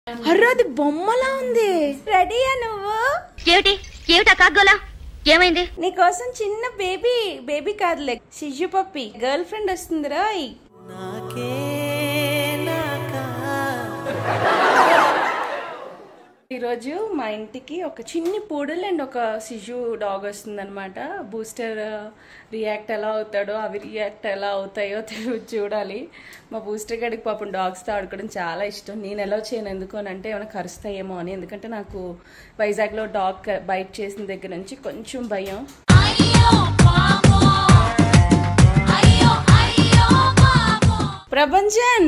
Array అది బొమ్మలా ఉంది రెడీయా నువ్వు ఏమిటి ఏమిటా కాగ్గోలా ఏమైంది నీకోసం చిన్న బేబీ బేబీ కాదులే శిశు పప్పి గర్ల్ ఫ్రెండ్ వస్తుంది రాయ్ ఈరోజు మా ఇంటికి ఒక చిన్ని పూడల్ అండ్ ఒక శిశు డాగ్ వస్తుందన్నమాట బూస్టర్ రియాక్ట్ ఎలా అవుతాడో అవి రియాక్ట్ ఎలా అవుతాయో తెలియ చూడాలి మా బూస్టర్ గడికి పాపం డాగ్స్తో ఆడుకోవడం చాలా ఇష్టం నేను ఎలా చేయను ఎందుకు అని అంటే ఏమైనా కరుస్తాయేమో అని ఎందుకంటే నాకు వైజాగ్లో డాగ్ బైట్ చేసిన దగ్గర నుంచి కొంచెం భయం ప్రభంజన్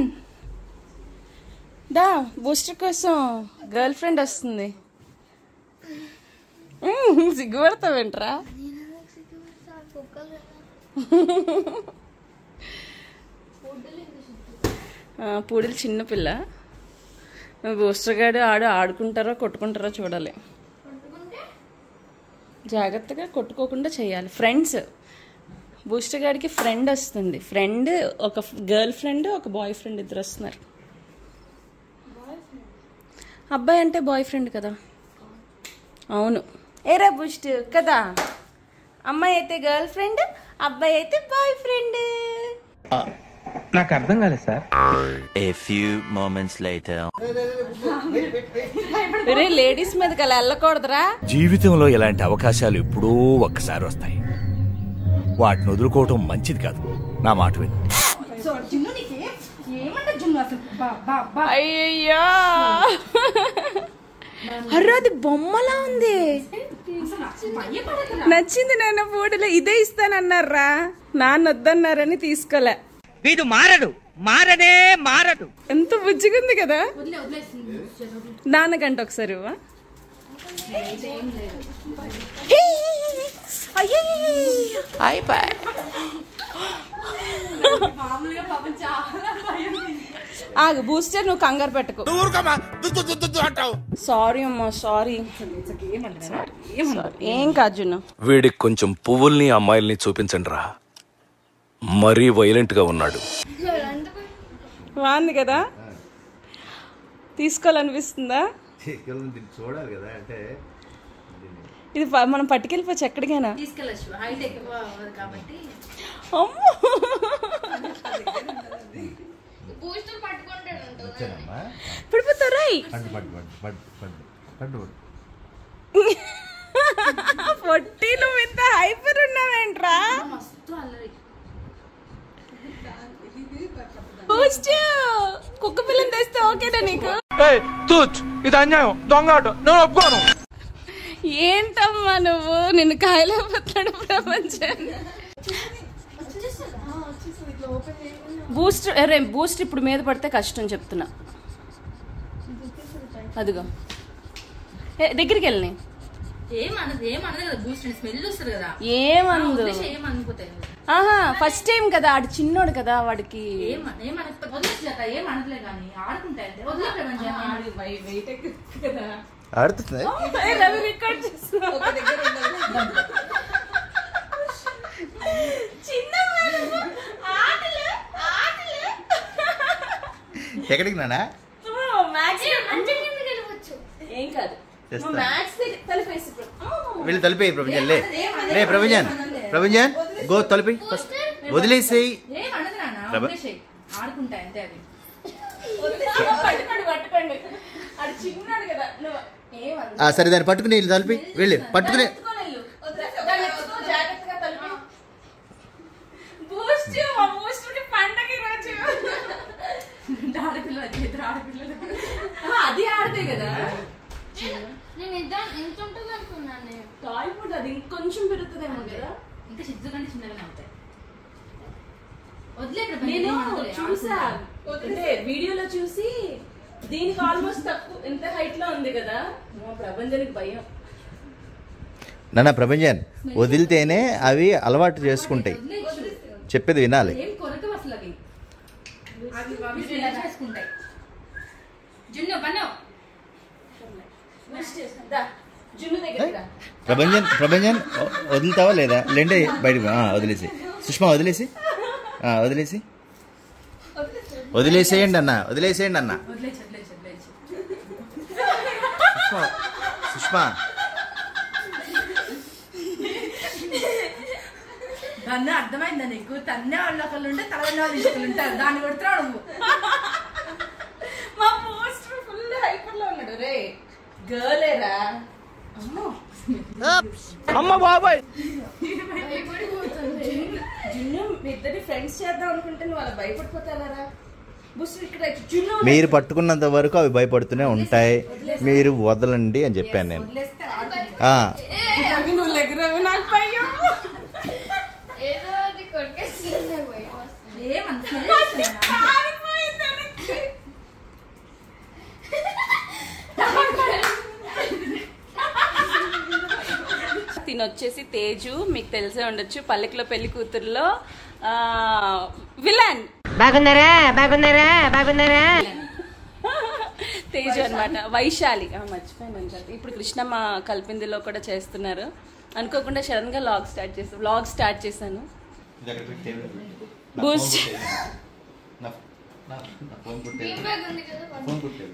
దా బూస్టర్ కోసం గర్ల్ ఫ్రెండ్ వస్తుంది మ్మ్, సిగ్గుపడతావేంట్రా ఆ, పూడిలు చిన్న పిల్ల బూస్టర్ గాడు ఆడు ఆడుకుంటారో కొట్టుకుంటారో చూడాలి జాగ్రత్తగా కొట్టుకోకుండా చేయాలి ఫ్రెండ్స్ బూస్టర్ గాడికి ఫ్రెండ్ వస్తుంది ఫ్రెండ్ ఒక గర్ల్ ఫ్రెండ్ ఒక బాయ్ ఫ్రెండ్ ఇద్దరు వస్తున్నారు అబ్బాయి అంటే బాయ్ ఫ్రెండ్ కదా అవును ఏరా బూస్ట్ కదా అమ్మాయి అయితే గర్ల్ ఫ్రెండ్ అబ్బాయి అయితే బాయ్ ఫ్రెండ్ నాకు అర్థం కాలేదు sir A few moments later. రే లేడీస్ మీదకి అలా వెళ్ళకూడదురా జీవితంలో ఇలాంటి అవకాశాలు ఎప్పుడూ ఒక్కసారి వస్తాయి వాటిని వదులుకోవటం మంచిది కాదు నా మాట విను అయ్యయ్యో అర్రే అది బొమ్మలా ఉంది నచ్చింది నాన్న ఫోటోలో ఇదే ఇస్తానన్నారా నాన్న వద్దన్నారని తీసుకోలే వీడు మారడు మారనే మారడు ఎంత బుజ్జిగా ఉంది కదా నాన్నకంట ఒకసారి ఇవ్వా? అయ్యయ్యయ్యయ్య. ఆగు బూస్టర్ నువ్వు కంగారు పెట్టుకో సారీ అమ్మా సారీ ఏం కాదు జున్ను వీడికి కొంచెం పువ్వుల్ని అమ్మాయిల్ని చూపించండి రా మరీ వైలెంట్ గా ఉన్నాడు బాగుంది కదా తీసుకోవాలనిపిస్తుందా చూడాలి కదా అంటే ఇది ప- మనం పట్టుకెళ్ళిపోవచ్చు ఎక్కడికైనా తీసుకెళ్ళచ్చు హైట్ ఎక్కువ అవ్వదు కాబట్టి అమ్మో వచ్చానమ్మా పడిపోతారా పట్టు పట్టు పట్టు పట్టు పట్టు పట్టు పట్టు పొట్టి నువ్వు ఇంత హైపర్ ఉన్నావేంట్రా మస్తు అల్లరి బూస్ట్ కుక్క పిల్లని తెస్తే ఓకేనా నీకు తూచ్ ఇది అన్యాయం దొంగ ఆట నేను ఒప్పుకోను ఏంటమ్మా నువ్వు నిన్ను కాయలేకపోతున్నాడు ప్రపంచం బూస్ట్ అరే బూస్ట్ ఇప్పుడు మీద పడితే కష్టం చెప్తున్నా అదిగో ఏ, దగ్గరికి వెళ్ళి ఏమన్నది ఏమన్నది కదా బూస్ట్ స్మెల్ వస్తుంది కదా ఏమందు ఏమనుకుతాయి ఆహా ఫస్ట్ టైం కదా ఆడు చిన్నోడు కదా వాడికి ఏమన ఏమన వదిలేసి ఏమనట్లే కానీ ఆడుకుంటాయి అంతే వదిలే ప్రపంచం ఆడుతుంది ఏ, రవి రికార్డ్ చేస్తున్నా. చిన్న పిల్లలు, ఆటలు, ఆటలు. ఎక్కడికి నానా ఓ, మ్యాథ్స్ ఏం కాదు తెస్తా. నువ్వు మ్యాథ్స్ దగ్గర తలుపేసి ఇప్పుడు. ఓ, వెళ్ళి తలిపేయి ప్రభంజన్ లే లే ప్రభంజన్ ప్రభంజన్ గో తలిపి ఫస్ట్ వదిలేసేయి ఏమన్నది నాన్న ప్రభ- వదిలేసేయ్ ఆడుకుంటాయి అంతే అది పట్టుకోండి పట్టుకోండి ఆడు చిన్నాడు కదా నువ్వు ఏమన్నా ఆ, సరే దాన్ని పట్టుకుని వెళ్ళి తలిపి వెళ్ళి పట్టుకుని దాన్ని ఎత్తుకో, జాగ్రత్తగా తలుపు. బూస్ట్ మా బూస్టర్కి పండగ ఈరోజు. ఆడపిల్ల ఇద్దరు ఆడపిల్లలు ఆ, అది ఆడతాయి కదా నేను ఎంత ఎంత ఉంటుంది అనుకున్నాను నేను టాయ్ ఫుడ్ అది ఇంకొంచెం పెరుగుతుందేమో కదా ఇంకా సిద్ధు కంటే చిన్నగానే అవుతాయి వదిలే ప్రపంచం, నేను ఏమనదులే, చూసా ఆడుకుంటాయి. అంటే వీడియోలో చూసి దీనికి ఆల్మోస్ట్ తక్కువ ఎంత హైట్ లో ఉంది కదా మా ప్రపంచానికి భయం నాన్న ప్రభంజన్ వదిలితేనే అవి అలవాటు చేసుకుంటాయి వదిలేయచ్చు. చెప్పేది వినాలి ఏం కొరకవు అసలు అవి అవి అవి స్మెల్ చేసుకుంటాయి జున్ను పన్ను దా, జున్ను దగ్గర రా. ప్రభంజన్ ప్రభంజన్ వ- వదులుతావా లేదా లేంటే బయటకు ఆ, వదిలేసి సుష్మా వదిలేసి ఆ, వదిలేసి వదిలేసేయండి అన్న వదిలేసేయండి అన్న వదిలేచ్చు వదిలేచ్చు వదిలేచ్చు సుష్మా సుష్మా దాన్ని అర్థమైందా నీకు తన్నే వాళ్ళు ఒకళ్ళు ఉంటే తలవన్న వాళ్ళు ఇంకొకళ్ళు ఉంటారు దాన్ని కొడుతున్నావు నువ్వు మా పోస్టర్ ఫుల్ హైపర్ లో ఉన్నాడు రే గర్లేరా అమ్మ బాబాయ్ జున్ను మీ ఇద్దరి ఫ్రెండ్స్ చేద్దాం అనుకుంటే నువ్వు అలా భయపడిపోతారా బుస్ ఇక్కడ జున్ను మీరు పట్టుకున్నంత వరకు అవి భయపడుతూనే ఉంటాయి మీరు వదలండి అని చెప్పాను నేను వదిలేస్తే ఆడుతుంది. ఆ, నువ్వు దగ్గర నాకు భయం ఏదో అది కొట్టేస్తుంది భయం వస్తుంది. ఏమంత smell చేస్తుందా? తిన వచ్చేసి తేజు మీకు తెలిసే ఉండొచ్చు పల్లెకిలో పెళ్లి కూతురులో విలన్ బాగున్నారా బాగున్నారా బాగున్నారా తేజు అన్నమాట వైశాలి ఆ, మర్చిపోయాను అంటారు ఇప్పుడు కృష్ణమ్మ కల్పిందిలో కూడా చేస్తున్నారు అనుకోకుండా సడన్ గా లాగ్ స్టార్ట్ చేస్తాను వ్లాగ్ స్టార్ట్ చేశాను బూస్ట్ ఫీడ్బ్యాక్ ఉంది కదా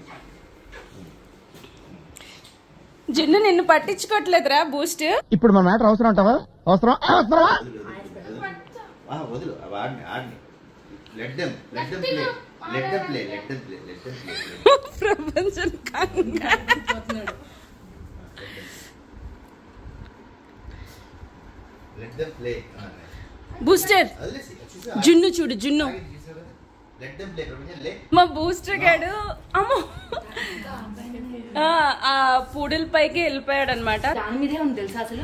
జున్ను నిన్ను పట్టించుకోవట్లేదురా బూస్ట్ ఇప్పుడు మా మ్యాటర్ అవసరం అంటావా అవసరం అవసరమా ఆ, వదులు అవి ఆడిని ఆడిని let them let them play let them play let them play let them play ప్రపంచం కంగా లెట్ దెమ్ ప్లే బూస్టర్ వదిలేసి జున్ను చూడు జున్ను లెట్ దెమ్ ప్లే ప్రపంచం లే మా బూస్టర్ గాడు అమ్మో ఆ, ఆ పూడల పైకి వెళ్ళిపోయాడు అనమాట దాని మీదే ఉంది తెలుసా అసలు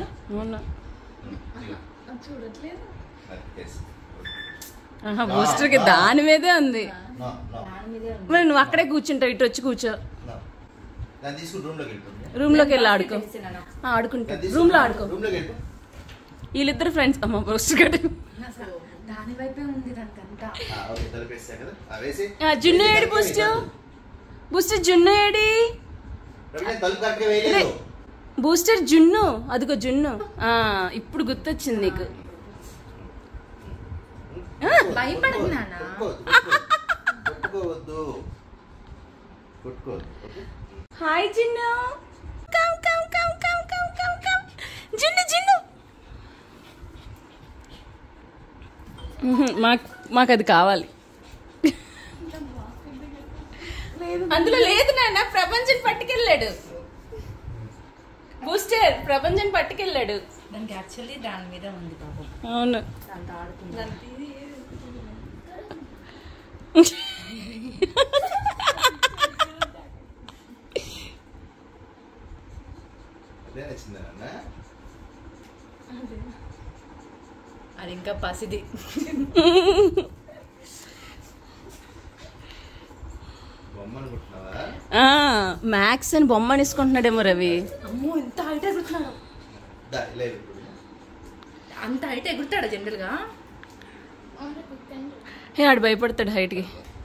బూస్టర్ కి దాని మీదే ఉంది నో నో మరి నువ్వు అక్కడే కూర్చుంటావు ఇటు వచ్చి కూర్చో నో దాన్ని తీసుకుని రూమ్ లోకి వెళ్ళిపో రూమ్ లోకి వెళ్ళి ఆడుకో ఆ, ఆడుకుంటా రూమ్ లో ఆడుకో రూమ్ లోకి వెళ్ళిపో వీళ్ళిద్దరు ఫ్రెండ్స్ అమ్మ బూస్టర్ గాడు దాని వైపే ఉంది దానికి అంతా ఆ, ఓకే తలుపేసా కదా ఆ, వేసి ఆ, జున్ను ఏడి బూస్టర్ బూస్టర్ జున్ను ఏడి ప్రపంచం తలుపు కరెక్ట్గా వేయలేదు బూస్టర్ జున్ను అదిగో జున్ను ఆ ఇప్పుడు గుర్తొచ్చింది నీకు భయపడకు నాన్న. కొట్టుకోవద్దు కొట్టుకోవద్దు కొట్టుకోవద్దు ఓకే హాయ్ జిన్ను come come come come come come come జిన్ను జిన్ను మాకు మాకు అది కావాలి అందులో లేదు నాన్న ప్రపంచం పట్టుకెళ్ళాడు బూస్టర్ ప్రపంచం పట్టుకెళ్ళాడు దానికి యాక్చువల్లీ దాని మీద ఉంది పాపం అవును దాంతో ఆడుకుంది అదే నచ్చిందా నాన్న అది ఇంకా పసిది బొమ్మ అనుకుంటున్నావా మ్యాక్స్ అని బొమ్మ అనేసుకుంటున్నాడేమో రవి అమ్మో ఎంత హైట్ ఎగురుతున్నాడు దా ఇలా ఇప్పుడు అంత హైట్ ఎగురుతాడా జనరల్ గా అవును కుట్టండి హే ఆడు భయపడతాడు హైట్కి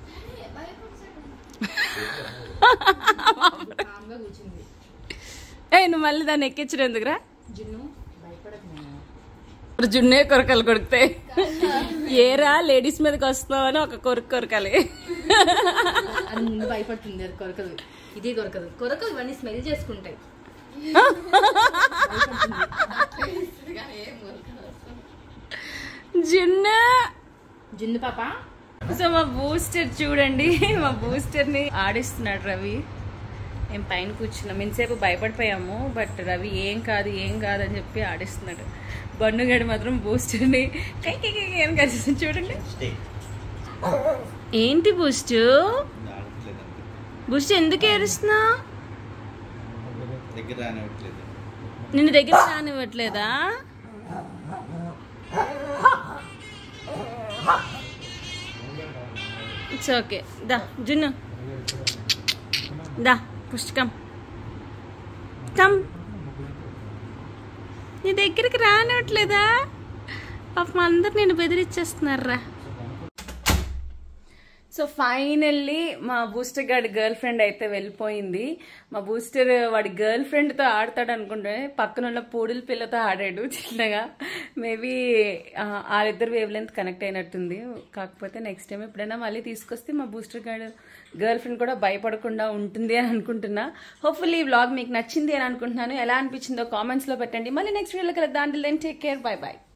కామ్గా కూర్చుంది ఏ నువ్వు మళ్ళీ దాన్ని ఎక్కించడం ఎందుకురా జున్ను భయపడదు నేను ఇప్పుడు జున్నే కొరకలు కొడితే ఏరా లేడీస్ మీదకి వస్తున్నావని ఒక కొరకు కొరకాలి అది ముందు భయపడుతుంది అది కొరకదు ఇదే కొరకదు కొరకదు ఇవన్నీ స్మెల్ చేసుకుంటాయి జున్ను జున్ను పాప సో మా బూస్టర్ చూడండి మా బూస్టర్ ని ఆడిస్తున్నాడు రవి మేము పైన కూర్చున్నాం ఇంతసేపు భయపడిపోయాము బట్ రవి ఏం కాదు ఏం కాదు అని చెప్పి ఆడిస్తున్నాడు బండుగాడు మాత్రం బూస్టర్ ని కై కై కై కై అని కలిసి చూడండి స్టే ఏంటి బూస్ట్ ఆడట్లేదండి బూస్ట్ ఎందుకు ఏడుస్తున్నా దగ్గర రానివ్వట్లేదు నిన్ను దగ్గర రానివ్వట్లేదా ఇట్స్ ఓకే దా జున్ను దా పుస్తకం కమ్ నీ దగ్గరికి రానివ్వట్లేదా పాపం అందరు నేను బెదిరించేస్తున్నారా సో సో ఫైనల్లీ మా బూస్టర్ గాడి గర్ల్ ఫ్రెండ్ అయితే వెళ్ళిపోయింది మా బూస్టర్ వాడి గర్ల్ ఫ్రెండ్తో ఆడతాడు అనుకుంటే పక్కన ఉన్న పూడుల పిల్లతో ఆడాడు చిన్నగా మేబీ వాళ్ళిద్దరు వేవ్ లెంత్ కనెక్ట్ అయినట్టుంది కాకపోతే నెక్స్ట్ టైం ఎప్పుడైనా మళ్ళీ తీసుకొస్తే మా బూస్టర్ గాడు గర్ల్ ఫ్రెండ్ కూడా భయపడకుండా ఉంటుంది అని అనుకుంటున్నా హోప్ఫుల్లీ ఈ వ్లాగ్ మీకు నచ్చింది అని అనుకుంటున్నాను ఎలా అనిపించిందో కామెంట్స్లో పెట్టండి మళ్ళీ నెక్స్ట్ వీడియోలో కలుద్దాం దాంట్లో టేక్ కేర్ బై బాయ్